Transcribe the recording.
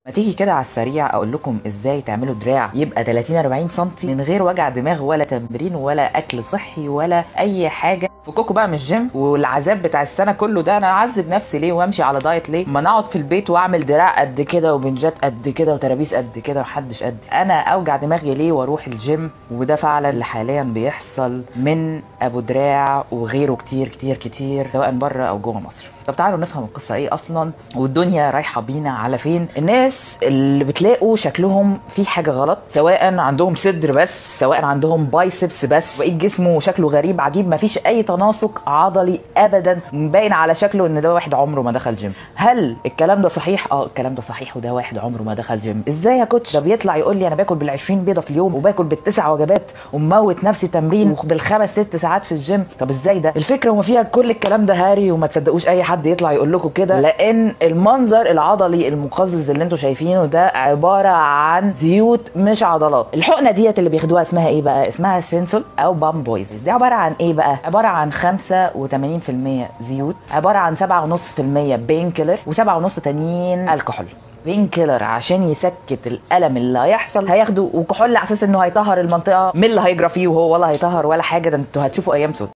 ما تيجي كده على السريع اقول لكم ازاي تعملوا دراع يبقى 30 40 سم من غير وجع دماغ ولا تمرين ولا اكل صحي ولا اي حاجه فكوكوا بقى من الجيم والعذاب بتاع السنه كله ده انا اعذب نفسي ليه وامشي على دايت ليه ما انا اقعد في البيت واعمل دراع قد كده وبنجات قد كده وترابيس قد كده ومحدش قدي انا اوجع دماغي ليه واروح الجيم وده فعلا اللي حاليا بيحصل من ابو دراع وغيره كتير كتير كتير سواء بره او جوه مصر طب تعالوا نفهم القصه ايه اصلا والدنيا رايحه بينا على فين الناس اللي بتلاقوا شكلهم في حاجه غلط سواء عندهم صدر بس سواء عندهم بايسبس بس بقيت جسمه شكله غريب عجيب مفيش اي تناسق عضلي ابدا باين على شكله ان ده واحد عمره ما دخل جيم هل الكلام ده صحيح اه الكلام ده صحيح وده واحد عمره ما دخل جيم ازاي يا كوتش ده بيطلع يقول لي انا باكل بال20 بيضه في اليوم وباكل بالتسع وجبات ومموت نفسي تمرين وبالخمس ست ساعات في الجيم طب ازاي ده الفكره وما فيها كل الكلام ده هاري وما تصدقوش اي حد يطلع يقول لكم كده لان المنظر العضلي المقزز اللي انتم شايفينه ده عباره عن زيوت مش عضلات الحقنه ديت اللي بياخدوها اسمها ايه بقى اسمها سينسول او بام بويز دي عباره عن ايه بقى عباره عن 85% زيوت عباره عن 7.5% بين كيلر و7.5 تانيين الكحول بين كيلر عشان يسكت الالم اللي هيحصل هياخده وكحول على اساس انه هيطهر المنطقه من اللي هيجرى فيه وهو ولا هيطهر ولا حاجه ده انتوا هتشوفوا ايام سود